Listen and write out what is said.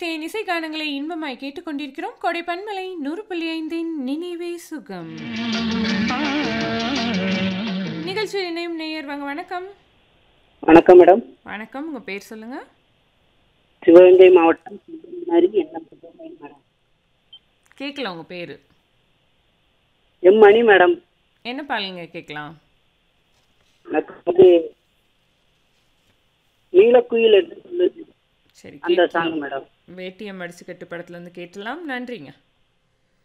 தேன் இசை கானங்களை இன்பமாய் கேட்டுக்கொண்டிருக்கிறோம் கொடை பன்மலை நூறு புள்ளி ஐந்தின் நினைவே சுகம் நிகழ்ச்சியில் இணையும் நேயர் வாங்க வணக்கம் வணக்கம் மேடம் வணக்கம் உங்க பேர் சொல்லுங்க சிவகங்கை மாவட்டம் சிவகங்கை எண்ணம் மேடம் கேட்கல உங்க பேரு எம் மணி மேடம் என்ன பாலுங்க கேட்கலாம் எனக்கு வந்து நீலக்குயில் என்று சொல்லுது சரி அந்த கேட்கலாம். சாங் மேடம் வேட்டியம் அடிச்சு கட்டு படத்துல இருந்து கேட்டலாம் நன்றிங்க